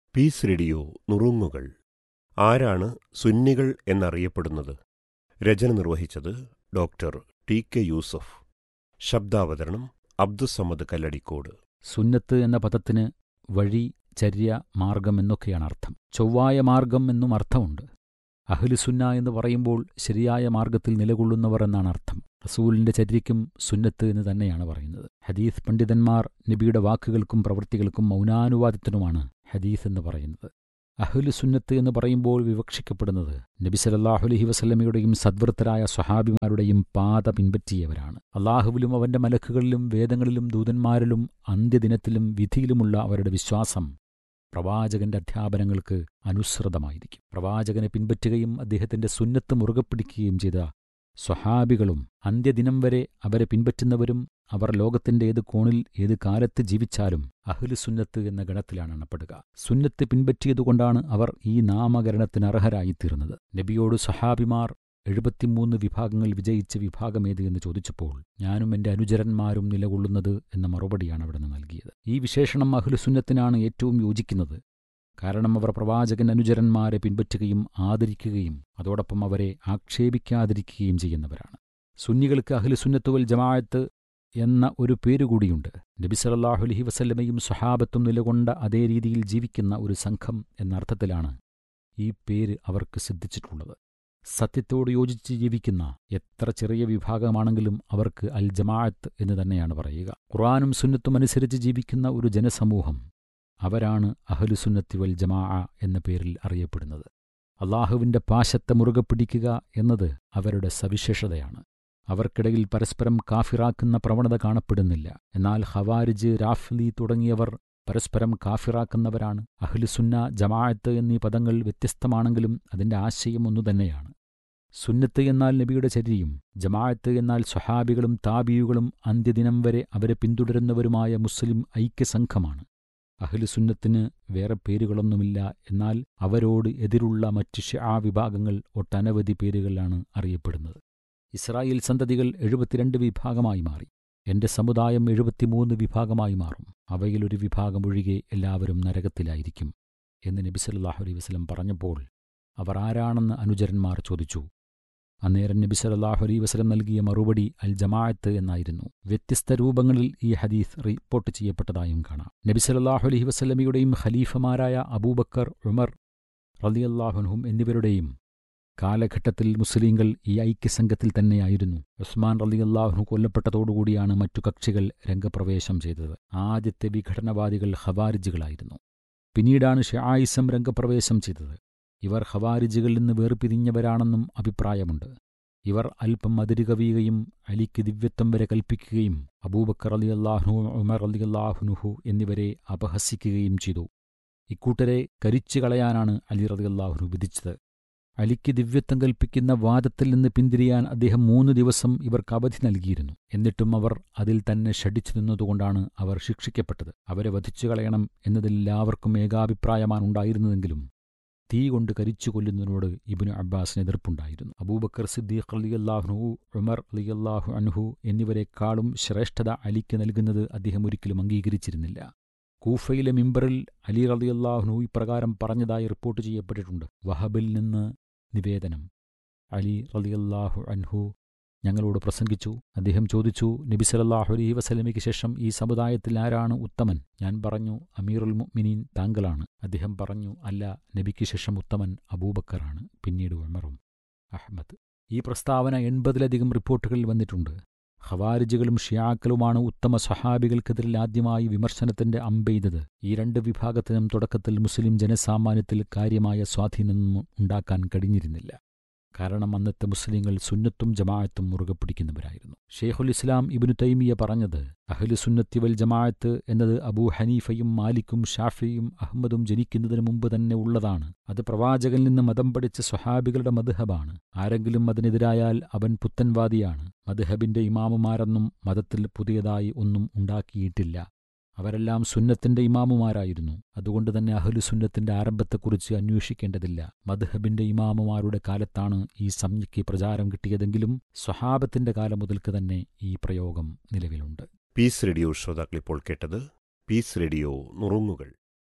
Piece radio നുറുങ്ങുകൾ ആരാണ് സുന്നികൾ എന്നറിയപ്പെടുന്നത് രചന നിർവഹിച്ചത് ഡോക്ടർ ടി കെ യൂസഫ് ശബ്ദാവതരണം അബ്ദുസമ്മദ് കല്ലടിക്കോട് സുന്നത്ത് എന്ന പദത്തിന് വഴി ചര്യ മാർഗം എന്നൊക്കെയാണ് അർത്ഥം ചൊവ്വായ മാർഗം എന്നും അർത്ഥമുണ്ട് അഹ്ലുസുന്ന എന്ന് പറയുമ്പോൾ ശരിയായ മാർഗത്തിൽ നിലകൊള്ളുന്നവർ എന്നാണ് അർത്ഥം റസൂലിന്റെ ചര്യയ്ക്കും സുന്നത്ത് എന്ന് തന്നെയാണ് പറയുന്നത് ഹദീസ് പണ്ഡിതന്മാർ നബിയുടെ വാക്കുകൾക്കും പ്രവൃത്തികൾക്കും മൗനാനുവാദത്തിനുമാണ് ഹദീസ് എന്ന് പറയുന്നത് അഹ്ലു സുന്നത്ത് എന്ന് പറയുമ്പോൾ വിവക്ഷിക്കപ്പെടുന്നത് നബി സലല്ലാഹു അലഹി വസല്ലമയുടെയും സദ്വൃത്തരായ സ്വഹാബിമാരുടെയും പാത പിൻപറ്റിയവരാണ് അള്ളാഹുവിലും അവന്റെ മലക്കുകളിലും വേദങ്ങളിലും ദൂതന്മാരിലും അന്ത്യദിനത്തിലും വിധിയിലുമുള്ള അവരുടെ വിശ്വാസം പ്രവാചകന്റെ അധ്യാപനങ്ങൾക്ക് അനുസൃതമായിരിക്കും പ്രവാചകനെ പിൻപറ്റുകയും അദ്ദേഹത്തിന്റെ സുന്നത്ത് മുറുകെ പിടിക്കുകയും ചെയ്ത സ്വഹാബികളും അന്ത്യദിനം വരെ അവരെ പിൻപറ്റുന്നവരും അവർ ലോകത്തിന്റെ ഏത് കോണിൽ ഏത് കാലത്ത് ജീവിച്ചാലും അഹ്ലു സുന്നത്ത് എന്ന ഗണത്തിലാണ് എണ്ണപ്പെടുക സുന്നത്ത് പിൻപറ്റിയതുകൊണ്ടാണ് അവർ ഈ നാമകരണത്തിന് അർഹരായിത്തീർന്നത് നബിയോട് സ്വഹാബിമാർ എഴുപത്തിമൂന്ന് വിഭാഗങ്ങൾ വിജയിച്ച വിഭാഗമേത് എന്ന് ചോദിച്ചപ്പോൾ ഞാനും എന്റെ അനുചരന്മാരും നിലകൊള്ളുന്നത് എന്ന മറുപടിയാണ് അവിടുന്ന് നൽകിയത് ഈ വിശേഷണം അഹ്ലുസുന്നത്തിനാണ് ഏറ്റവും യോജിക്കുന്നത് കാരണം അവർ പ്രവാചകൻ അനുചരന്മാരെ പിൻപറ്റുകയും ആദരിക്കുകയും അതോടൊപ്പം അവരെ ആക്ഷേപിക്കാതിരിക്കുകയും ചെയ്യുന്നവരാണ് സുന്നികൾക്ക് അഹ്ലുസുന്നത്തുവൽ ജമാഅത്ത് എന്ന ഒരു പേരുകൂടിയുണ്ട് നബി സല്ലല്ലാഹു അലൈഹി വസല്ലമയും സ്വഹാബത്തും നിലകൊണ്ട അതേ രീതിയിൽ ജീവിക്കുന്ന ഒരു സംഘം എന്ന അർത്ഥത്തിലാണ് ഈ പേര് അവർക്ക് സിദ്ധിച്ചിട്ടുള്ളത് സത്യത്തോട് യോജിച്ച് ജീവിക്കുന്ന എത്ര ചെറിയ വിഭാഗമാണെങ്കിലും അവർക്ക് അൽ ജമാഅത്ത് എന്ന് തന്നെയാണ് പറയുക ഖുർആാനും സുന്നത്തും അനുസരിച്ച് ജീവിക്കുന്ന ഒരു ജനസമൂഹം അവരാണ് അഹലുസുന്നത്തി വൽ ജമാ എന്ന പേരിൽ അറിയപ്പെടുന്നത് അള്ളാഹുവിന്റെ പാശത്തെ മുറുകെ പിടിക്കുക എന്നത് അവരുടെ സവിശേഷതയാണ് അവർക്കിടയിൽ പരസ്പരം കാഫിറാക്കുന്ന പ്രവണത കാണപ്പെടുന്നില്ല എന്നാൽ ഹവാരിജ് രാഫ്ലി തുടങ്ങിയവർ പരസ്പരം കാഫിറാക്കുന്നവരാണ് അഹ്ലുസുന്ന ജമാഅത്ത് എന്നീ പദങ്ങൾ വ്യത്യസ്തമാണെങ്കിലും അതിന്റെ ആശയം ഒന്നുതന്നെയാണ് സുന്നത്ത് എന്നാൽ നബിയുടെ ചര്യയും ജമാഅത്ത് എന്നാൽ സ്വഹാബികളും താബിയുകളും അന്ത്യദിനം വരെ അവരെ പിന്തുടരുന്നവരുമായ മുസ്ലിം ഐക്യസംഘമാണ് അഹ്ലുസുന്നത്തിന് വേറെ പേരുകളൊന്നുമില്ല എന്നാൽ അവരോട് എതിരുള്ള മറ്റ് ഷിആ വിഭാഗങ്ങൾ ഒട്ടനവധി പേരുകളിലാണ് അറിയപ്പെടുന്നത് ഇസ്രായേൽ സന്തതികൾ എഴുപത്തിരണ്ട് വിഭാഗമായി മാറി എന്റെ സമുദായം എഴുപത്തിമൂന്ന് വിഭാഗമായി മാറും അവയിലൊരു വിഭാഗം ഒഴികെ എല്ലാവരും നരകത്തിലായിരിക്കും എന്ന് നബി സല്ലല്ലാഹു അലൈഹി വസല്ലം പറഞ്ഞപ്പോൾ അവർ ആരാണെന്ന് അനുചരന്മാർ ചോദിച്ചു അന്നേരം നബി സല്ലല്ലാഹു അലൈഹി വസല്ലം നൽകിയ മറുപടി അൽ ജമാഅത്ത് എന്നായിരുന്നു വ്യത്യസ്ത രൂപങ്ങളിൽ ഈ ഹദീസ് റിപ്പോർട്ട് ചെയ്യപ്പെട്ടതായും കാണാം നബി സല്ലല്ലാഹു അലൈഹി വസല്ലമയുടെയും ഖലീഫമാരായ അബൂബക്കർ ഉമർ റളിയല്ലാഹുൻഹും എന്നിവരുടെയും കാലഘട്ടത്തിൽ മുസ്ലിങ്ങൾ ഈ ഐക്യസംഘത്തിൽ തന്നെയായിരുന്നു ഉസ്മാൻ റലിയല്ലാഹു കൊല്ലപ്പെട്ടതോടുകൂടിയാണ് മറ്റു കക്ഷികൾ രംഗപ്രവേശം ചെയ്തത് ആദ്യത്തെ വിഘടനവാദികൾ ഹവാരിജുകളായിരുന്നു പിന്നീടാണ് ഷായിസം രംഗപ്രവേശം ചെയ്തത് ഇവർ ഹവാരിജുകളിൽ നിന്ന് വേർപിരിഞ്ഞവരാണെന്നും അഭിപ്രായമുണ്ട് ഇവർ അല്പം അതിരുകവിയുകയും അലിക്ക് ദിവ്യത്വം വരെ കൽപ്പിക്കുകയും അബൂബക്കർ അലി അള്ളാഹു ഉമർ അലി അള്ളാഹുനുഹു എന്നിവരെ അപഹസിക്കുകയും ചെയ്തു ഇക്കൂട്ടരെ കരിച്ചു കളയാനാണ് അലി റലി അള്ളാഹുനു വിധിച്ചത് അലിക്ക് ദിവ്യത്വം കൽപ്പിക്കുന്ന വാദത്തിൽ നിന്ന് പിന്തിരിയാൻ അദ്ദേഹം മൂന്ന് ദിവസം ഇവർക്ക് അവധി നൽകിയിരുന്നു എന്നിട്ടും അവർ അതിൽ തന്നെ ഷടിച്ചു നിന്നതുകൊണ്ടാണ് അവർ ശിക്ഷിക്കപ്പെട്ടത് അവരെ വധിച്ചു കളയണം എന്നതിൽ എല്ലാവർക്കും ഏകാഭിപ്രായമാണ് ഉണ്ടായിരുന്നതെങ്കിലും തീ കൊണ്ട് കരിച്ചു കൊല്ലുന്നതിനോട് ഇബിനു അബ്ബാസിന് എതിർപ്പുണ്ടായിരുന്നു അബൂബക്കർ സിദ്ദീഖ് അലിയല്ലാഹുനു ഉമർ അലിയല്ലാഹു അൻഹു എന്നിവരെക്കാളും ശ്രേഷ്ഠത അലിക്ക് നൽകുന്നത് അദ്ദേഹം ഒരിക്കലും അംഗീകരിച്ചിരുന്നില്ല കൂഫയിലെ മിമ്പറിൽ അലി റളിയല്ലാഹുനു ഇപ്രകാരം പറഞ്ഞതായി റിപ്പോർട്ട് ചെയ്യപ്പെട്ടിട്ടുണ്ട് വഹബിൽ നിന്ന് നിവേദനം അലി റളിയല്ലാഹു അൻഹു ഞങ്ങളോട് പ്രസംഗിച്ചു അദ്ദേഹം ചോദിച്ചു നബി സല്ലല്ലാഹു അലൈഹി വസല്ലമയ്ക്ക് ശേഷം ഈ സമുദായത്തിൽ ആരാണ് ഉത്തമൻ ഞാൻ പറഞ്ഞു അമീറുൽ മുഅ്മിനീൻ താങ്കളാണ് അദ്ദേഹം പറഞ്ഞു അല്ല നബിക്ക് ശേഷം ഉത്തമൻ അബൂബക്കറാണ് പിന്നീട് ഉമറും അഹ്മദ് ഈ പ്രസ്താവന എൺപതിലധികം റിപ്പോർട്ടുകളിൽ വന്നിട്ടുണ്ട് ഖവാരിജുകളും ഷിയാക്കളുമാണ് ഉത്തമ സ്വഹാബികൾക്കെതിരിൽ ആദ്യമായി വിമർശനത്തിന്റെ അമ്പെയ്തത് ഈ രണ്ട് വിഭാഗത്തിനും തുടക്കത്തിൽ മുസ്ലിം ജനസാമാന്യത്തിൽ കാര്യമായ സ്വാധീനമൊന്നും ഉണ്ടാക്കാൻ കഴിഞ്ഞിരുന്നില്ല കാരണം അന്നത്തെ മുസ്ലിങ്ങൾ സുന്നത്തും ജമാഅത്തും മുറുകെ പിടിക്കുന്നവരായിരുന്നു ഷെയ്ഖുൽ ഇസ്ലാം ഇബിനു തൈമിയ പറഞ്ഞത് അഹ്ലു സുന്നത്തി വൽ ജമാഅത്ത് എന്നത് അബൂ ഹനീഫയും മാലിക്കും ഷാഫിയും അഹമ്മദും ജനിക്കുന്നതിന് മുമ്പ് തന്നെ ഉള്ളതാണ് അത് പ്രവാചകനിൽ നിന്ന് മതം പഠിച്ച സ്വഹാബികളുടെ മദ്ഹബാണ് ആരെങ്കിലും അതിനെതിരായാൽ അവൻ പുത്തൻവാദിയാണ് മദ്ഹബിന്റെ ഇമാമുമാരെന്നും മതത്തിൽ പുതിയതായി ഒന്നും ഉണ്ടാക്കിയിട്ടില്ല അവരെല്ലാം സുന്നത്തിന്റെ ഇമാമുമാരായിരുന്നു അതുകൊണ്ട് തന്നെ അഹ്ലു സുന്നത്തിന്റെ ആരംഭത്തെക്കുറിച്ച് അന്വേഷിക്കേണ്ടതില്ല മദ്ഹബിന്റെ ഇമാമുമാരുടെ കാലത്താണ് ഈ സംജ്ഞയ്ക്ക് പ്രചാരം കിട്ടിയതെങ്കിലും സ്വഹാബത്തിന്റെ കാലം മുതൽക്ക് തന്നെ ഈ പ്രയോഗം നിലവിലുണ്ട് പീസ് റേഡിയോ ശ്രോതാക്കളിപ്പോൾ കേട്ടത് പീസ് റേഡിയോ നുറുങ്ങുകൾ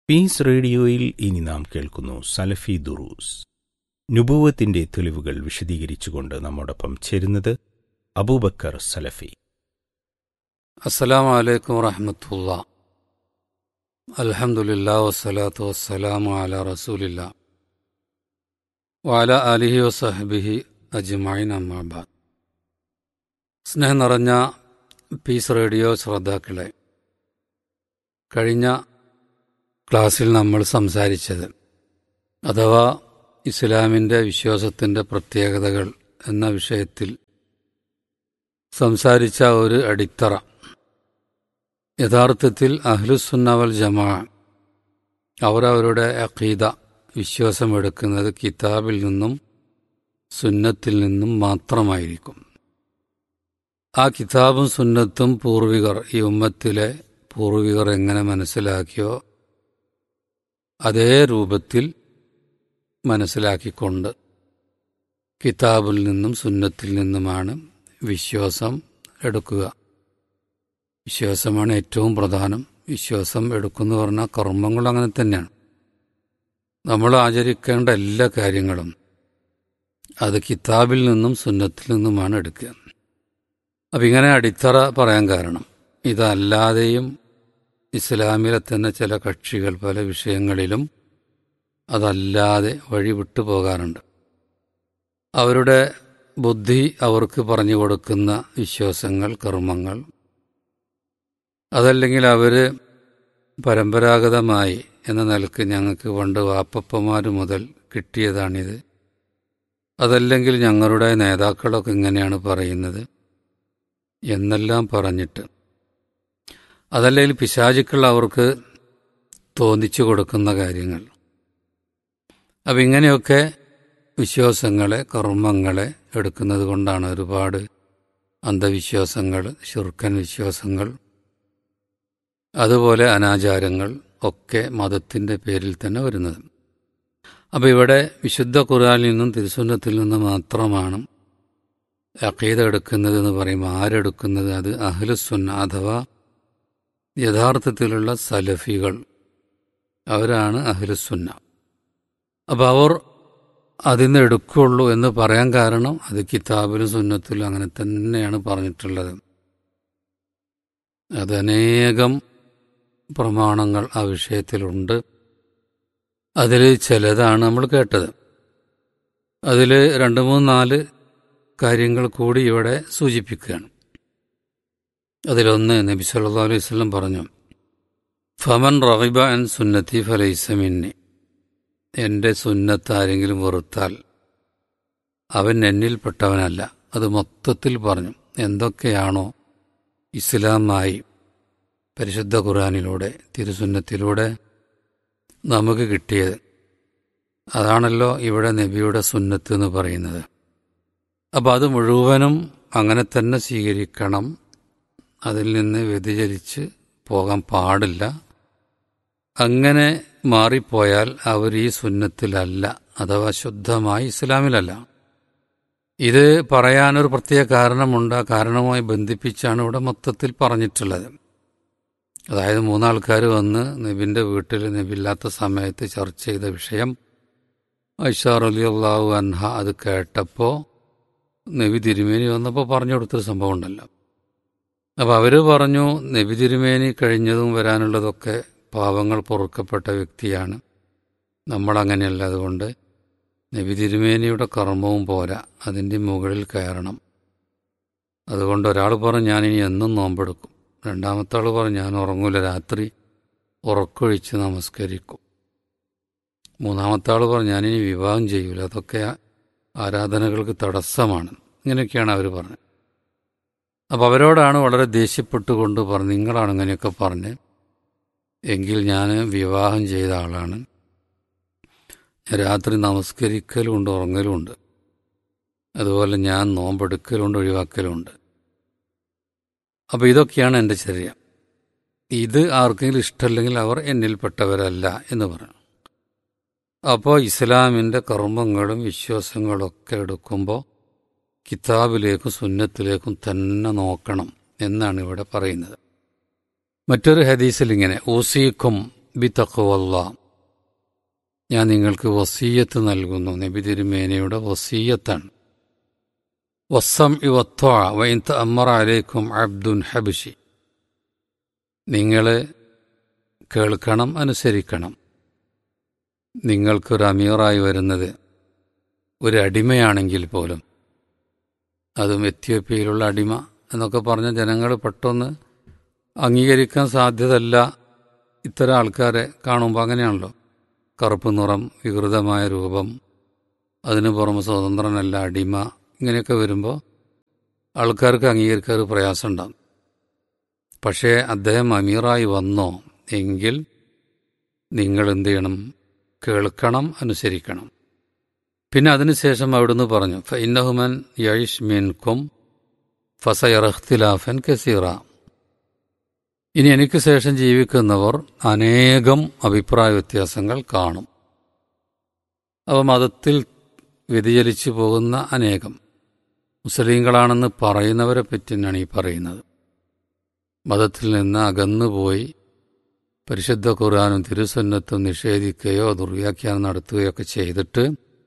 പീസ് റേഡിയോയിൽ ഇനി നാം കേൾക്കുന്നു സലഫി ദുറൂസ് നുബൂവത്തിന്റെ തെളിവുകൾ വിശദീകരിച്ചുകൊണ്ട് നമ്മോടൊപ്പം ചേരുന്നത് അബൂബക്കർ സലഫി അസ്സലാമു അലൈക്കും വറഹമത്തുള്ള അൽഹംദുലില്ലാ വസ്സലാത്തു വസ്സലാമു അല റസൂലില്ല വാല അലിഹി വസഹബിഹി അജ്മൈൻ അമ്മാബാദ് സ്നേഹം നിറഞ്ഞ പീസ് റേഡിയോ ശ്രോതാക്കളെ കഴിഞ്ഞ ക്ലാസ്സിൽ നമ്മൾ സംസാരിച്ചത് അഥവാ ഇസ്ലാമിൻ്റെ വിശ്വാസത്തിൻ്റെ പ്രത്യേകതകൾ എന്ന വിഷയത്തിൽ സംസാരിച്ച ഒരു അടിത്തറ യഥാർത്ഥത്തിൽ അഹ്ലുസുന്നവൽ ജമാ അവർ അവരുടെ അഖീദ വിശ്വാസമെടുക്കുന്നത് കിതാബിൽ നിന്നും സുന്നത്തിൽ നിന്നും മാത്രമായിരിക്കും ആ കിതാബും സുന്നത്തും പൂർവികർ ഈ ഉമ്മത്തിലെ പൂർവികർ എങ്ങനെ മനസ്സിലാക്കിയോ അതേ രൂപത്തിൽ മനസ്സിലാക്കിക്കൊണ്ട് കിതാബിൽ നിന്നും സുന്നത്തിൽ നിന്നുമാണ് വിശ്വാസം എടുക്കുക വിശ്വാസമാണ് ഏറ്റവും പ്രധാനം വിശ്വാസം എടുക്കുന്നു പറഞ്ഞാൽ കർമ്മങ്ങൾ അങ്ങനെ തന്നെയാണ് നമ്മൾ ആചരിക്കേണ്ട എല്ലാ കാര്യങ്ങളും അത് കിതാബിൽ നിന്നും സുന്നത്തിൽ നിന്നുമാണ് എടുക്കുക അപ്പം ഇങ്ങനെ അടിത്തറ പറയാൻ കാരണം ഇതല്ലാതെയും ഇസ്ലാമിലെ തന്നെ ചില കക്ഷികൾ പല വിഷയങ്ങളിലും അതല്ലാതെ വഴി വിട്ടു പോകാറുണ്ട് അവരുടെ ബുദ്ധി അവർക്ക് പറഞ്ഞു കൊടുക്കുന്ന വിശ്വാസങ്ങൾ കർമ്മങ്ങൾ അതല്ലെങ്കിൽ അവർ പരമ്പരാഗതമായി എന്ന നിലക്ക് ഞങ്ങൾക്ക് പണ്ട് വാപ്പപ്പമാർ മുതൽ കിട്ടിയതാണിത് അതല്ലെങ്കിൽ ഞങ്ങളുടെ നേതാക്കളൊക്കെ ഇങ്ങനെയാണ് പറയുന്നത് എന്നെല്ലാം പറഞ്ഞിട്ട് അതല്ലെങ്കിൽ പിശാചുക്കൾ അവർക്ക് തോന്നിച്ചു കൊടുക്കുന്ന കാര്യങ്ങൾ അപ്പം ഇങ്ങനെയൊക്കെ വിശ്വാസങ്ങളെ കർമ്മങ്ങളെ എടുക്കുന്നത് കൊണ്ടാണ് ഒരുപാട് അന്ധവിശ്വാസങ്ങൾ ശുർക്കൻ വിശ്വാസങ്ങൾ അതുപോലെ അനാചാരങ്ങൾ ഒക്കെ മതത്തിൻ്റെ പേരിൽ തന്നെ വരുന്നത് അപ്പോൾ ഇവിടെ വിശുദ്ധ ഖുറാനിൽ നിന്നും തിരുസുന്നത്തിൽ നിന്നും മാത്രമാണ് അക്കീത എടുക്കുന്നത് എന്ന് പറയുമ്പോൾ ആരെടുക്കുന്നത് അത് അഹ്ലുസുന്ന അഥവാ യഥാർത്ഥത്തിലുള്ള സലഫികൾ അവരാണ് അഹ്ലുസുന്ന അപ്പോൾ അവർ അതിന്ന് എടുക്കുള്ളൂ എന്ന് പറയാൻ കാരണം അത് കിതാബിലും സുന്നത്തിലും അങ്ങനെ തന്നെയാണ് പറഞ്ഞിട്ടുള്ളത് അതനേകം പ്രമാണങ്ങൾ ആ വിഷയത്തിലുണ്ട് അതിൽ ചിലതാണ് നമ്മൾ കേട്ടത് അതിൽ രണ്ട് മൂന്ന് നാല് കാര്യങ്ങൾ കൂടി ഇവിടെ സൂചിപ്പിക്കുകയാണ് അതിലൊന്ന് നബി സല്ലാ അലൈഹി വല്ലം പറഞ്ഞു ഫമൻ റഹിബ അൻ സുന്നത്തി ഫലൈസമിന്നി എൻ്റെ സുന്നത്ത് ആരെങ്കിലും വെറുത്താൽ അവൻ എന്നിൽപ്പെട്ടവനല്ല അത് മൊത്തത്തിൽ പറഞ്ഞു എന്തൊക്കെയാണോ ഇസ്ലാമായി പരിശുദ്ധ ഖുറാനിലൂടെ തിരുസുന്നത്തിലൂടെ നമുക്ക് കിട്ടിയത് അതാണല്ലോ ഇവിടെ നബിയുടെ സുന്നത്ത് എന്ന് പറയുന്നത് അപ്പോൾ അത് മുഴുവനും അങ്ങനെ തന്നെ സ്വീകരിക്കണം അതിൽ നിന്ന് വ്യതിചലിച്ച് പോകാൻ പാടില്ല അങ്ങനെ മാറിപ്പോയാൽ അവർ ഈ സുന്നത്തിലല്ല അഥവാ ശുദ്ധമായി ഇസ്ലാമിലല്ല ഇത് പറയാനൊരു പ്രത്യേക കാരണമുണ്ട് ആ കാരണവുമായി ബന്ധിപ്പിച്ചാണ് ഇവിടെ മൊത്തത്തിൽ പറഞ്ഞിട്ടുള്ളത് അതായത് മൂന്നാൾക്കാർ വന്ന് നബിൻ്റെ വീട്ടിൽ നബില്ലാത്ത സമയത്ത് ചർച്ച ചെയ്ത വിഷയം ഐഷാർ അലി അള്ളാഹു അൻഹ അത് കേട്ടപ്പോൾ നബി തിരുമേനി വന്നപ്പോൾ പറഞ്ഞു കൊടുത്തൊരു സംഭവം ഉണ്ടല്ലോ അപ്പോൾ അവർ പറഞ്ഞു നബി തിരുമേനി കഴിഞ്ഞതും വരാനുള്ളതൊക്കെ പാവങ്ങൾ പൊറുക്കപ്പെട്ട വ്യക്തിയാണ് നമ്മളങ്ങനെയല്ല അതുകൊണ്ട് നബി തിരുമേനിയുടെ കർമ്മവും പോരാ അതിൻ്റെ മുകളിൽ കയറണം അതുകൊണ്ട് ഒരാൾ പറഞ്ഞു ഞാനിനി എന്നും നോമ്പെടുക്കും രണ്ടാമത്തെ ആൾ പറഞ്ഞു ഞാൻ ഉറങ്ങൂല രാത്രി ഉറക്കൊഴിച്ച് നമസ്കരിക്കും മൂന്നാമത്തെ ആൾ പറഞ്ഞു ഞാനിനി വിവാഹം ചെയ്യൂല അതൊക്കെ ആരാധനകൾക്ക് തടസ്സമാണ് ഇങ്ങനെയൊക്കെയാണ് അവർ പറഞ്ഞത് അപ്പോൾ അവരോടാണ് വളരെ ദേഷ്യപ്പെട്ടുകൊണ്ട് പറഞ്ഞു നിങ്ങളാണ് ഇങ്ങനെയൊക്കെ പറഞ്ഞ് എങ്കിൽ ഞാൻ വിവാഹം ചെയ്ത ആളാണ് രാത്രി നമസ്കരിക്കലുമുണ്ട് ഉറങ്ങലുമുണ്ട് അതുപോലെ ഞാൻ നോമ്പെടുക്കലുണ്ട് ഒഴിവാക്കലുമുണ്ട് അപ്പോൾ ഇതൊക്കെയാണ് എൻ്റെ ചര്യ ഇത് ആർക്കെങ്കിലും ഇഷ്ടമല്ലെങ്കിൽ അവർ എന്നിൽപ്പെട്ടവരല്ല എന്ന് പറഞ്ഞു അപ്പോൾ ഇസ്ലാമിൻ്റെ കർമ്മങ്ങളും വിശ്വാസങ്ങളൊക്കെ എടുക്കുമ്പോൾ കിതാബിലേക്കും സുന്നത്തിലേക്കും തന്നെ നോക്കണം എന്നാണ് ഇവിടെ പറയുന്നത് മറ്റൊരു ഹദീസിൽ ഇങ്ങനെ ഊസീക്കും ബി തഖവല്ല ഞാൻ നിങ്ങൾക്ക് വസീയത്ത് നൽകുന്നു നബി തിരുമേനയുടെ വസീയത്താണ് വസ്സം ഇവത്വ വൈന്ത അമ്മർ അലൈക്കും അബ്ദുൻ ഹബിഷി നിങ്ങൾ കേൾക്കണം അനുസരിക്കണം നിങ്ങൾക്കൊരു അമീറായി വരുന്നത് ഒരു അടിമയാണെങ്കിൽ പോലും അതും എത്യോപ്യയിലുള്ള അടിമ എന്നൊക്കെ പറഞ്ഞ ജനങ്ങൾ പെട്ടെന്ന് അംഗീകരിക്കാൻ സാധ്യതല്ല ഇത്തരം ആൾക്കാരെ കാണുമ്പോൾ അങ്ങനെയാണല്ലോ കറുപ്പ് നിറം വികൃതമായ രൂപം അതിനു പുറമെ സ്വതന്ത്രനല്ല അടിമ ഇങ്ങനെയൊക്കെ വരുമ്പോൾ ആൾക്കാർക്ക് അംഗീകരിക്കാൻ ഒരു പ്രയാസമുണ്ടാകും പക്ഷേ അദ്ദേഹം അമീറായി വന്നോ എങ്കിൽ നിങ്ങൾ എന്ത് ചെയ്യണം കേൾക്കണം അനുസരിക്കണം പിന്നെ അതിനുശേഷം അവിടുന്ന് പറഞ്ഞു ഫൈനഹുമൻ യൈഷ് മിൻകും ഫസയറഖ്തിലാഫൻ കസീറ ഇനി എനിക്ക് ശേഷം ജീവിക്കുന്നവർ അനേകം അഭിപ്രായ വ്യത്യാസങ്ങൾ കാണും അവ മതത്തിൽ വ്യതിചലിച്ചു പോകുന്ന അനേകം മുസ്ലിങ്ങളാണെന്ന് പറയുന്നവരെ പറ്റിയാണ് ഈ പറയുന്നത് മതത്തിൽ നിന്ന് അകന്നുപോയി പരിശുദ്ധ ഖുർആാനും തിരുസന്നത്തും നിഷേധിക്കുകയോ ദുർവ്യാഖ്യാനം നടത്തുകയോ ഒക്കെ ചെയ്തിട്ട്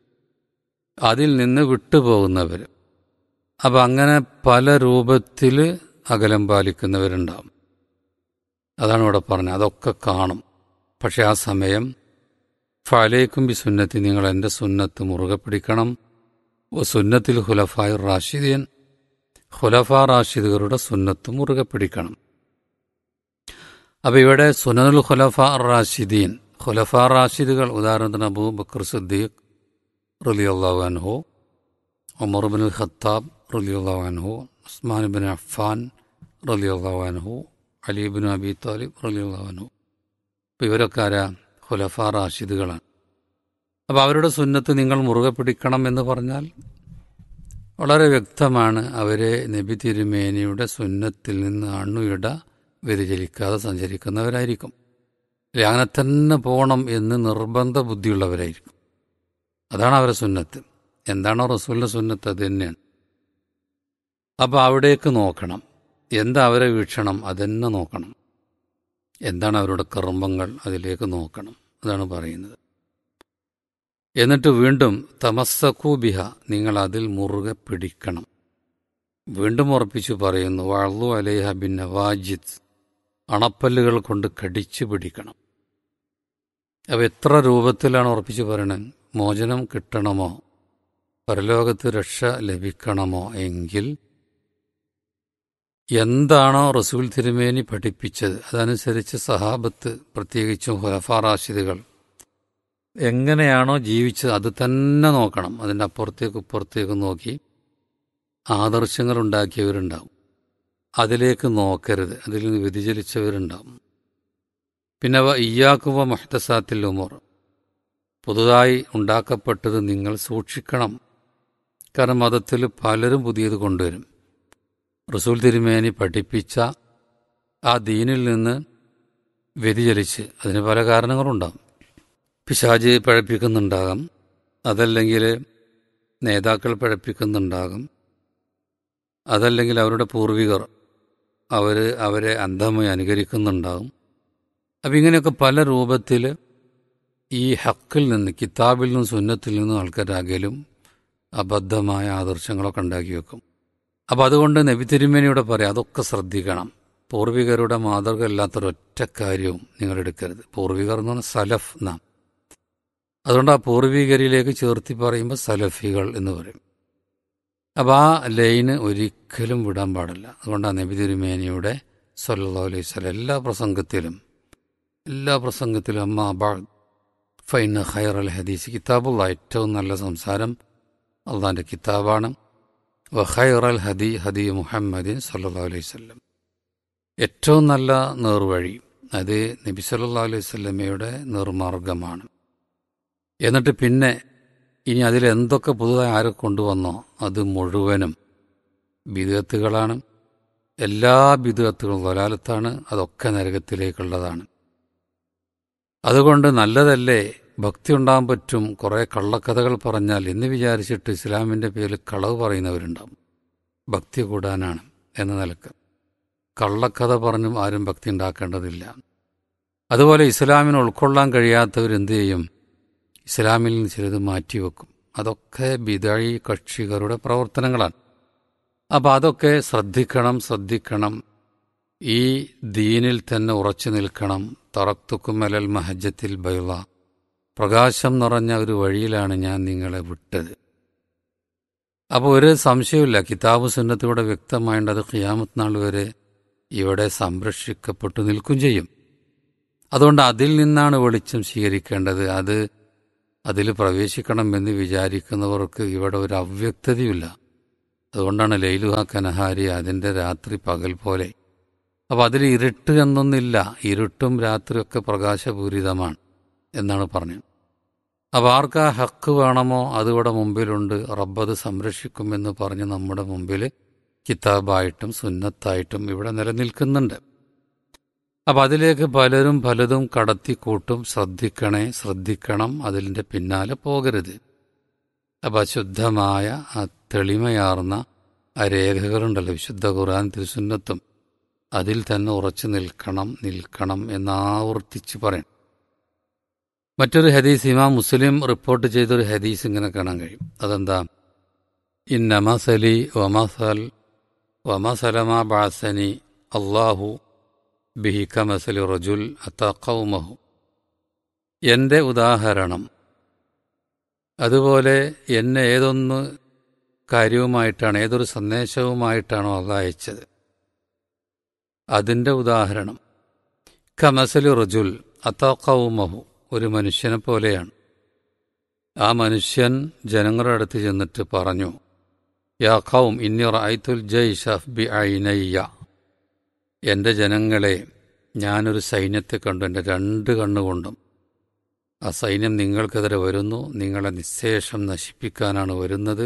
അതിൽ നിന്ന് വിട്ടുപോകുന്നവർ അപ്പം അങ്ങനെ പല രൂപത്തിൽ അകലം പാലിക്കുന്നവരുണ്ടാവും അതാണ് ഇവിടെ പറഞ്ഞത് അതൊക്കെ കാണും പക്ഷെ ആ സമയം ഫാലേക്കും ബി സുന്നത്തി നിങ്ങൾ എൻ്റെ സുന്നത്ത് മുറുകെ പിടിക്കണം ഓ സുന്നത്തിൽ ഹുലഫായ് റാഷിദീൻ ഹുലഫ റാഷിദുകളുടെ സുന്നത്ത് മുറുകെ പിടിക്കണം അപ്പം ഇവിടെ സുനനുൽ ഖുലഫ റാഷിദീൻ ഖുലഫ റാഷിദുകൾ ഉദാഹരണത്തിന് അബൂ ബക്കർ സിദ്ദീഖ് റലിയല്ലാഹു അൻഹു ഉമർ ബിൻ ഖത്താബ് റലിയല്ലാഹു അൻഹു ഉസ്മാൻ ബിൻ അഫ്ഫാൻ റലിയല്ലാഹു അൻഹു അലി ബിൻ അബി താലിബ് റലിയല്ലാഹു അൻഹു അപ്പോൾ ഇവരൊക്കെ ആരാ ഖുലഫ റാഷിദുകളാണ് അപ്പോൾ അവരുടെ സുന്നത്ത് നിങ്ങൾ മുറുകെ പിടിക്കണം എന്ന് പറഞ്ഞാൽ വളരെ വ്യക്തമാണ് അവരെ നബി തിരുമേനിയുടെ സുന്നത്തിൽ നിന്ന് അണുയിട വ്യതിചലിക്കാതെ സഞ്ചരിക്കുന്നവരായിരിക്കും അല്ലെ അങ്ങനെ തന്നെ പോകണം എന്ന് നിർബന്ധ ബുദ്ധിയുള്ളവരായിരിക്കും അതാണ് അവരുടെ സുന്നത്ത് എന്താണോ റസൂലിൻ്റെ സുന്നത്ത് അത് തന്നെയാണ് അപ്പോൾ അവിടേക്ക് നോക്കണം എന്താ അവരെ വീക്ഷണം അതെന്നെ നോക്കണം എന്താണ് അവരുടെ കർമ്മങ്ങൾ അതിലേക്ക് നോക്കണം അതാണ് പറയുന്നത് എന്നിട്ട് വീണ്ടും തമസ്സക്കൂബിഹ നിങ്ങൾ അതിൽ മുറുകെ പിടിക്കണം വീണ്ടും ഉറപ്പിച്ചു പറയുന്നു വഴു അലേഹ ബിൻ നവാജിദ് അണപ്പല്ലുകൾ കൊണ്ട് കടിച്ചു പിടിക്കണം അപ്പോൾ എത്ര രൂപത്തിലാണ് ഉറപ്പിച്ചു പറയണത് മോചനം കിട്ടണമോ പരലോകത്ത് രക്ഷ ലഭിക്കണമോ എങ്കിൽ എന്താണോ റസൂൽ തിരുമേനി പഠിപ്പിച്ചത് അതനുസരിച്ച് സഹാബത്ത് പ്രത്യേകിച്ചും ഹുലഫാറാഷിദുകൾ എങ്ങനെയാണോ ജീവിച്ചത് അത് തന്നെ നോക്കണം അതിൻ്റെ അപ്പുറത്തേക്ക് ഇപ്പുറത്തേക്ക് നോക്കി ആദർശങ്ങൾ ഉണ്ടാക്കിയവരുണ്ടാവും അതിലേക്ക് നോക്കരുത് അതിൽ നിന്ന് വ്യതിചലിച്ചവരുണ്ടാവും പിന്നെ അവ ഇയ്യാക്കുവ മൊഹത്തസാത്തിൽ ഉമർ പുതുതായി ഉണ്ടാക്കപ്പെട്ടത് നിങ്ങൾ സൂക്ഷിക്കണം കാരണം മതത്തിൽ പലരും പുതിയത് കൊണ്ടുവരും റസൂൽ തിരുമേനി പഠിപ്പിച്ച ആ ദീനിൽ നിന്ന് വ്യതിചലിച്ച് അതിന് പല കാരണങ്ങളുണ്ടാകും പിശാജ് പഴപ്പിക്കുന്നുണ്ടാകാം അതല്ലെങ്കിൽ നേതാക്കൾ പഴപ്പിക്കുന്നുണ്ടാകും അതല്ലെങ്കിൽ അവരുടെ പൂർവികർ അവർ അവരെ അന്ധമായി അനുകരിക്കുന്നുണ്ടാകും അപ്പം ഇങ്ങനെയൊക്കെ പല രൂപത്തിൽ ഈ ഹക്കിൽ നിന്ന് കിതാബിൽ നിന്നും സുന്നത്തിൽ നിന്നും ആൾക്കാരാകലും അബദ്ധമായ ആദർശങ്ങളൊക്കെ ഉണ്ടാക്കി വെക്കും അപ്പം അതുകൊണ്ട് നബി തിരുമേനിയോടെ പറയാം അതൊക്കെ ശ്രദ്ധിക്കണം പൂർവികരുടെ മാതൃക അല്ലാത്തൊരൊറ്റ കാര്യവും നിങ്ങൾ എടുക്കരുത് പൂർവികർ എന്ന് പറഞ്ഞാൽ സലഫ് നാം അതുകൊണ്ട് ആ പൂർവികരിലേക്ക് ചേർത്തി പറയുമ്പോൾ സലഫികൾ എന്ന് പറയും അപ്പോൾ ആ ലൈന് ഒരിക്കലും വിടാൻ പാടില്ല അതുകൊണ്ടാണ് നബി തിരുമേനിയുടെ സല്ലാ അലൈഹി സ്വലം എല്ലാ പ്രസംഗത്തിലും എല്ലാ പ്രസംഗത്തിലും അമ്മ അബാദ് ഫൈന ഖൈർ അൽ ഹദീസ് കിതാബുള്ള ഏറ്റവും നല്ല സംസാരം അള്ളാൻ്റെ കിതാബാണ് വ ഖൈർ അൽ ഹദി ഹദി മുഹമ്മദിൻ സല്ലാ അലൈഹി സ്വല്ലം ഏറ്റവും നല്ല നേർവഴി അത് നബി സല്ലാ അലൈഹി സ്വല്ലമയുടെ നേർമാർഗമാണ് എന്നിട്ട് പിന്നെ ഇനി അതിലെന്തൊക്കെ പുതുതായി ആരെ കൊണ്ടുവന്നോ അത് മുഴുവനും ബിദത്തുകളാണ് എല്ലാ ബിദത്തുകളും വലാലത്താണ് അതൊക്കെ നരകത്തിലേക്കുള്ളതാണ് അതുകൊണ്ട് നല്ലതല്ലേ ഭക്തി ഉണ്ടാകാൻ പറ്റും കുറേ കള്ളക്കഥകൾ പറഞ്ഞാൽ എന്ന് വിചാരിച്ചിട്ട് ഇസ്ലാമിൻ്റെ പേരിൽ കളവ് പറയുന്നവരുണ്ടാവും ഭക്തി കൂടാനാണ് എന്ന നിലക്ക് കള്ളക്കഥ പറഞ്ഞും ആരും ഭക്തി ഉണ്ടാക്കേണ്ടതില്ല അതുപോലെ ഇസ്ലാമിന് ഉൾക്കൊള്ളാൻ കഴിയാത്തവർ എന്ത് ചെയ്യും ഇസ്ലാമിൽ നിന്ന് ചിലത് മാറ്റിവെക്കും അതൊക്കെ ബിദഴി കക്ഷികളുടെ പ്രവർത്തനങ്ങളാണ് അപ്പം അതൊക്കെ ശ്രദ്ധിക്കണം ശ്രദ്ധിക്കണം ഈ ദീനിൽ തന്നെ ഉറച്ചു നിൽക്കണം തറക്തുക്കുമലൽ മഹജത്തിൽ ബൈള പ്രകാശം നിറഞ്ഞ ഒരു വഴിയിലാണ് ഞാൻ നിങ്ങളെ വിട്ടത് അപ്പോൾ ഒരു സംശയമില്ല കിതാബ് സുന്നത്തിലൂടെ വ്യക്തമായിട്ട് അത് ഖിയാമത്ത് നാൾ വരെ ഇവിടെ സംരക്ഷിക്കപ്പെട്ടു നിൽക്കും ചെയ്യും അതുകൊണ്ട് അതിൽ നിന്നാണ് വെളിച്ചം സ്വീകരിക്കേണ്ടത് അത് അതിൽ പ്രവേശിക്കണമെന്ന് വിചാരിക്കുന്നവർക്ക് ഇവിടെ ഒരു അവ്യക്തതയുമില്ല അതുകൊണ്ടാണ് ലൈലുഹ കനഹാരി അതിൻ്റെ രാത്രി പകൽ പോലെ അപ്പോൾ അതിൽ ഇരുട്ട് എന്നൊന്നില്ല ഇരുട്ടും രാത്രിയൊക്കെ പ്രകാശപൂരിതമാണ് എന്നാണ് പറഞ്ഞത് അപ്പോൾ ആർക്കാ ഹക്ക് വേണമോ അതിവിടെ മുമ്പിലുണ്ട് റബ്ബത് സംരക്ഷിക്കുമെന്ന് പറഞ്ഞ് നമ്മുടെ മുമ്പിൽ കിതാബായിട്ടും സുന്നത്തായിട്ടും ഇവിടെ നിലനിൽക്കുന്നുണ്ട് അപ്പം അതിലേക്ക് പലരും പലതും കടത്തിക്കൂട്ടും ശ്രദ്ധിക്കണേ ശ്രദ്ധിക്കണം അതിൻ്റെ പിന്നാലെ പോകരുത് അപ്പം അശുദ്ധമായ ആ തെളിമയാർന്ന ആ രേഖകളുണ്ടല്ലോ വിശുദ്ധ ഖുർആൻ തിരുസുന്നത്തും അതിൽ തന്നെ ഉറച്ചു നിൽക്കണം നിൽക്കണം എന്നാവർത്തിച്ച് പറയണം മറ്റൊരു ഹദീസ് ഇമാം മുസ്ലിം റിപ്പോർട്ട് ചെയ്തൊരു ഹദീസ് ഇങ്ങനെ കാണാൻ കഴിയും അതെന്താ ഇന്നമസലി വമസൽ വമസലമ ബാസനി അള്ളാഹു ബിഹി കമസലി റജുൽ അത്തഖൗമഹു എൻ്റെ ഉദാഹരണം അതുപോലെ എന്നെ ഏതൊന്ന് കാര്യവുമായിട്ടാണ് ഏതൊരു സന്ദേശവുമായിട്ടാണോ അള്ള അയച്ചത് അതിൻ്റെ ഉദാഹരണം കമസലി റജുൽ അത്തഖൗമഹു ഒരു മനുഷ്യനെ പോലെയാണ് ആ മനുഷ്യൻ ജനങ്ങളുടെ അടുത്ത് ചെന്നിട്ട് പറഞ്ഞു യാ ഖൗം ഇന്നി റായ്ത്തുൽ ജയ്ഷഫ് ബി ഐനയ്യ എൻ്റെ ജനങ്ങളെ ഞാനൊരു സൈന്യത്തെ കണ്ടു എൻ്റെ രണ്ട് കണ്ണുകൊണ്ടും ആ സൈന്യം നിങ്ങൾക്കെതിരെ വരുന്നു നിങ്ങളെ നിശേഷം നശിപ്പിക്കാനാണ് വരുന്നത്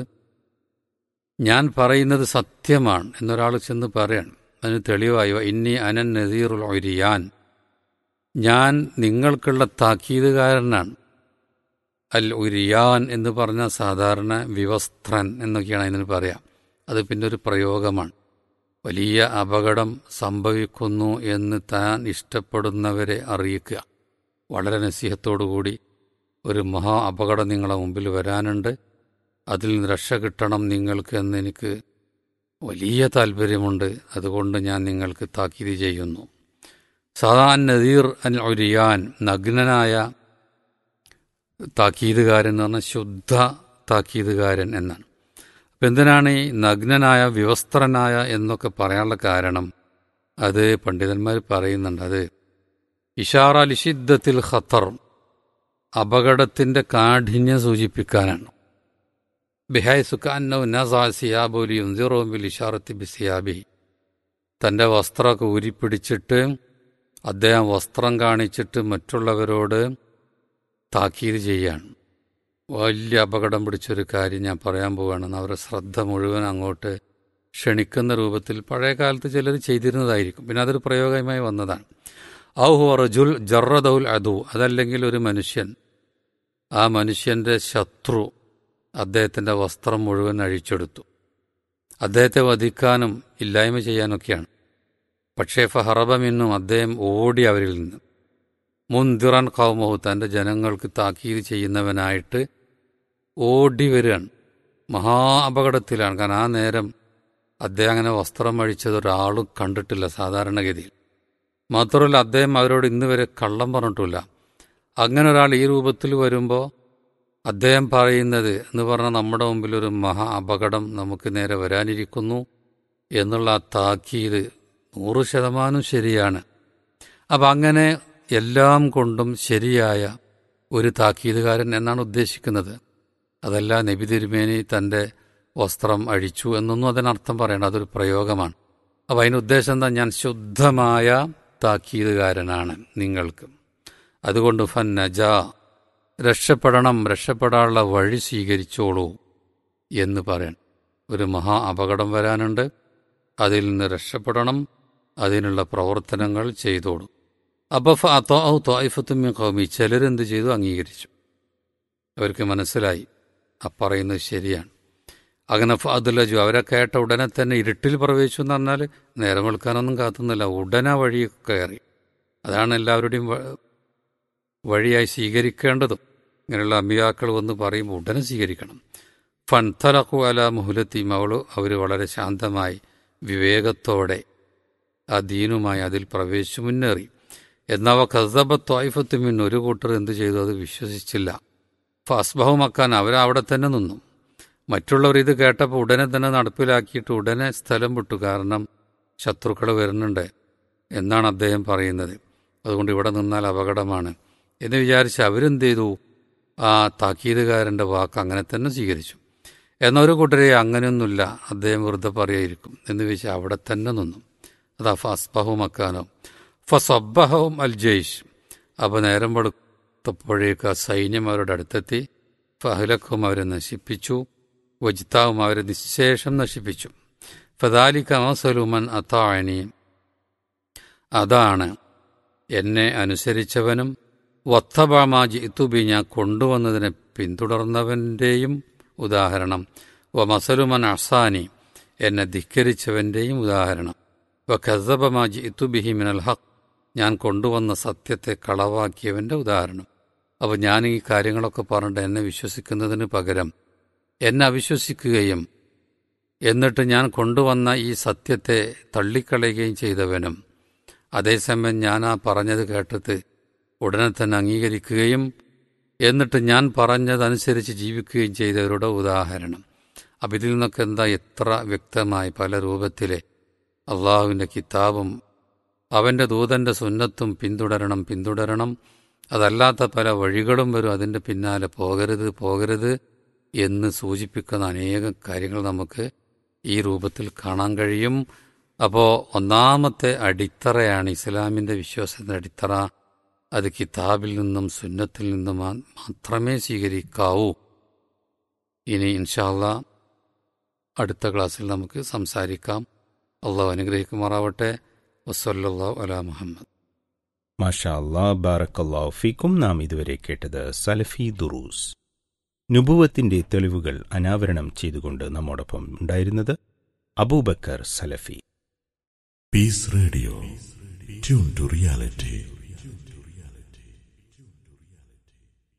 ഞാൻ പറയുന്നത് സത്യമാണ് എന്നൊരാൾ ചെന്ന് പറയണം അതിന് തെളിവായി ഇന്നി അനൻ നദീറുൽ ഒരിയാൻ ഞാൻ നിങ്ങൾക്കുള്ള താക്കീതുകാരനാണ് അൽ ഉരിയാൻ എന്ന് പറഞ്ഞ സാധാരണ വിവസ്ത്രൻ എന്നൊക്കെയാണ് അതിന് പറയാം അത് പിന്നെ ഒരു പ്രയോഗമാണ് വലിയ അപകടം സംഭവിക്കുന്നു എന്ന് താൻ ഇഷ്ടപ്പെടുന്നവരെ അറിയിക്കുക വളരെ നസീഹത്തോടുകൂടി ഒരു മഹാ അപകടം നിങ്ങളെ മുമ്പിൽ വരാനുണ്ട് അതിൽ നിന്ന് രക്ഷ കിട്ടണം നിങ്ങൾക്ക് എന്ന് എനിക്ക് വലിയ താല്പര്യമുണ്ട് അതുകൊണ്ട് ഞാൻ നിങ്ങൾക്ക് താക്കീത് ചെയ്യുന്നു സാധാൻ നദീർ അൽ ഒരിയാൻ നഗ്നനായ താക്കീതുകാരൻ എന്ന് പറഞ്ഞാൽ ശുദ്ധ താക്കീതുകാരൻ എന്നാണ് അപ്പം എന്തിനാണ് ഈ നഗ്നനായ വിവസ്ത്രനായ എന്നൊക്കെ പറയാനുള്ള കാരണം അത് പണ്ഡിതന്മാർ പറയുന്നുണ്ട് അത് ഇഷാറ ലിഷിദ്ധത്തിൽ ഖത്തർ അപകടത്തിൻ്റെ കാഠിന്യം സൂചിപ്പിക്കാനാണ് ബിഹായ് സുഖാന്നോ നസാസിയാബോലി ഉന്തിറോമിൽ ഇഷാറത്തി ബിസിയാബി തൻ്റെ വസ്ത്രമൊക്കെ ഊരിപ്പിടിച്ചിട്ട് അദ്ദേഹം വസ്ത്രം കാണിച്ചിട്ട് മറ്റുള്ളവരോട് താക്കീത് ചെയ്യാണ് വലിയ അപകടം പിടിച്ചൊരു കാര്യം ഞാൻ പറയാൻ പോവുകയാണെന്ന് അവരുടെ ശ്രദ്ധ മുഴുവൻ അങ്ങോട്ട് ക്ഷണിക്കുന്ന രൂപത്തിൽ പഴയ കാലത്ത് ചിലർ ചെയ്തിരുന്നതായിരിക്കും പിന്നെ അതൊരു പ്രയോഗമായി വന്നതാണ് ഔഹു റജുൽ ജറദൗൽ അദു അതല്ലെങ്കിൽ ഒരു മനുഷ്യൻ ആ മനുഷ്യൻ്റെ ശത്രു അദ്ദേഹത്തിൻ്റെ വസ്ത്രം മുഴുവൻ അഴിച്ചെടുത്തു അദ്ദേഹത്തെ വധിക്കാനും ഇല്ലായ്മ ചെയ്യാനൊക്കെയാണ് പക്ഷേ ഫഹറബമിന്നും അദ്ദേഹം ഓടി അവരിൽ നിന്ന് മുന്തിറൻ കൗമഹു തൻ്റെ ജനങ്ങൾക്ക് താക്കീത് ചെയ്യുന്നവനായിട്ട് ഓടി വരികയാണ് മഹാ അപകടത്തിലാണ് കാരണം ആ നേരം അദ്ദേഹം അങ്ങനെ വസ്ത്രം അഴിച്ചത് ഒരാളും കണ്ടിട്ടില്ല സാധാരണഗതിയിൽ മാത്രമല്ല അദ്ദേഹം അവരോട് ഇന്ന് വരെ കള്ളം പറഞ്ഞിട്ടില്ല അങ്ങനെ ഒരാൾ ഈ രൂപത്തിൽ വരുമ്പോൾ അദ്ദേഹം പറയുന്നത് എന്ന് പറഞ്ഞാൽ നമ്മുടെ മുമ്പിൽ ഒരു മഹാ അപകടം നമുക്ക് നേരെ വരാനിരിക്കുന്നു എന്നുള്ള ആ താക്കീത് നൂറ് ശതമാനം ശരിയാണ് അപ്പം അങ്ങനെ എല്ലാം കൊണ്ടും ശരിയായ ഒരു താക്കീതുകാരൻ എന്നാണ് ഉദ്ദേശിക്കുന്നത് അതല്ല നബി തിരുമേനി തൻ്റെ വസ്ത്രം അഴിച്ചു എന്നൊന്നും അതിനർത്ഥം പറയണം അതൊരു പ്രയോഗമാണ് അപ്പം അതിന് ഉദ്ദേശം എന്താ ഞാൻ ശുദ്ധമായ താക്കീതുകാരനാണ് നിങ്ങൾക്ക് അതുകൊണ്ട് ഫന്നജ രക്ഷപ്പെടണം രക്ഷപ്പെടാനുള്ള വഴി സ്വീകരിച്ചോളൂ എന്ന് പറയണം ഒരു മഹാ അപകടം വരാനുണ്ട് അതിൽ നിന്ന് രക്ഷപ്പെടണം അതിനുള്ള പ്രവർത്തനങ്ങൾ ചെയ്തോളൂ അപ്പോൾ ഫാത്തോ തോയിഫത്തുമ്യ കൗമി ചിലരെന്ത് ചെയ്തു അംഗീകരിച്ചു അവർക്ക് മനസ്സിലായി ആ പറയുന്നത് ശരിയാണ് അങ്ങനെ ഫാദുലജു അവരെ കേട്ട ഉടനെ തന്നെ ഇരുട്ടിൽ പ്രവേശിച്ചു എന്ന് പറഞ്ഞാൽ നേരം വെളുക്കാനൊന്നും കാത്തുന്നില്ല ഉടനെ വഴി കയറി അതാണ് എല്ലാവരുടെയും വഴിയായി സ്വീകരിക്കേണ്ടതും ഇങ്ങനെയുള്ള അമ്പിയാക്കൾ വന്ന് പറയുമ്പോൾ ഉടനെ സ്വീകരിക്കണം ഫൻതലഖു അല മുഹുലത്തി മവളു അവർ വളരെ ശാന്തമായി വിവേകത്തോടെ ആ ദീനുമായി അതിൽ പ്രവേശിച്ചു മുന്നേറി എന്നവ കസബ ത്വായിഫത്തുമിൻ ഒരു കൂട്ടർ എന്തു ചെയ്തു അത് വിശ്വസിച്ചില്ല ഫസ്ബഹുമക്കാൻ അവരവിടെ തന്നെ നിന്നു മറ്റുള്ളവർ ഇത് കേട്ടപ്പോൾ ഉടനെ തന്നെ നടപ്പിലാക്കിയിട്ട് ഉടനെ സ്ഥലം വിട്ടു കാരണം ശത്രുക്കൾ വരുന്നുണ്ട് എന്നാണ് അദ്ദേഹം പറയുന്നത് അതുകൊണ്ട് ഇവിടെ നിന്നാൽ അപകടമാണ് എന്ന് വിചാരിച്ച് അവരെന്ത് ചെയ്തു ആ താക്കീതുകാരൻ്റെ വാക്ക് അങ്ങനെ തന്നെ സ്വീകരിച്ചു എന്നൊരു കൂട്ടരെ അങ്ങനെയൊന്നുമില്ല അദ്ദേഹം വെറുതെ പറയായിരിക്കും എന്ന് വെച്ച് അവിടെ തന്നെ നിന്നു അതാ ഫസ്ബഹു മക്കാനോ ഫസബ്ബഹവും അൽ ജയ്ഷ് അപ്പോൾ നേരം വെളുത്തപ്പോഴേക്ക് ആ സൈന്യം അവരുടെ അടുത്തെത്തി ഫഹലക്കും അവരെ നശിപ്പിച്ചു വജിത്താവും അവരെ നിശേഷം നശിപ്പിച്ചു ഫദാലിക്ക മസലുമൻ അത്താഴനി അതാണ് എന്നെ അനുസരിച്ചവനും വത്തബാമാജി ഇത്തുബി ഞാൻ കൊണ്ടുവന്നതിനെ പിന്തുടർന്നവൻ്റെയും ഉദാഹരണം വ മസലുമൻ അസാനി എന്നെ ധിക്കരിച്ചവൻ്റെയും ഉദാഹരണം വ ഖസബമാജി ഇത്തുബിഹി മിനൽ ഹക്ക് ഞാൻ കൊണ്ടുവന്ന സത്യത്തെ കളവാക്കിയവൻ്റെ ഉദാഹരണം അപ്പോൾ ഞാൻ ഈ കാര്യങ്ങളൊക്കെ പറഞ്ഞിട്ട് എന്നെ വിശ്വസിക്കുന്നതിന് പകരം എന്നെ അവിശ്വസിക്കുകയും എന്നിട്ട് ഞാൻ കൊണ്ടുവന്ന ഈ സത്യത്തെ തള്ളിക്കളയുകയും ചെയ്തവനും അതേസമയം ഞാൻ ആ പറഞ്ഞത് കേട്ടിട്ട് ഉടനെ തന്നെ അംഗീകരിക്കുകയും എന്നിട്ട് ഞാൻ പറഞ്ഞതനുസരിച്ച് ജീവിക്കുകയും ചെയ്തവരുടെ ഉദാഹരണം അപ്പം ഇതിൽ നിന്നൊക്കെ എന്താ എത്ര വ്യക്തമായി പല രൂപത്തിലെ അള്ളാഹുവിൻ്റെ കിതാബും അവൻ്റെ ദൂതൻ്റെ സുന്നത്തും പിന്തുടരണം പിന്തുടരണം അതല്ലാത്ത പല വഴികളും വരും അതിൻ്റെ പിന്നാലെ പോകരുത് പോകരുത് എന്ന് സൂചിപ്പിക്കുന്ന അനേകം കാര്യങ്ങൾ നമുക്ക് ഈ രൂപത്തിൽ കാണാൻ കഴിയും അപ്പോൾ ഒന്നാമത്തെ അടിത്തറയാണ് ഇസ്ലാമിൻ്റെ വിശ്വാസത്തിൻ്റെ അടിത്തറ അത് കിതാബിൽ നിന്നും സുന്നത്തിൽ നിന്നും മാത്രമേ സ്വീകരിക്കാവൂ ഇനി ഇൻഷാല്ല അടുത്ത ക്ലാസ്സിൽ നമുക്ക് സംസാരിക്കാം അള്ളാഹു അനുഗ്രഹിക്കുമാറാവട്ടെ വസ്വല്ലാ അല മുഹമ്മദ് മാഷാ അല്ലാ ബാറക്കല്ലാഹു ഫീക്കും നാം ഇതുവരെ കേട്ടത് സലഫി ദുറൂസ് നുബുവത്തിന്റെ തെളിവുകൾ അനാവരണം ചെയ്തുകൊണ്ട് നമ്മോടൊപ്പം ഉണ്ടായിരുന്നത് അബൂബക്കർ സലഫി Peace Radio. Tune to reality.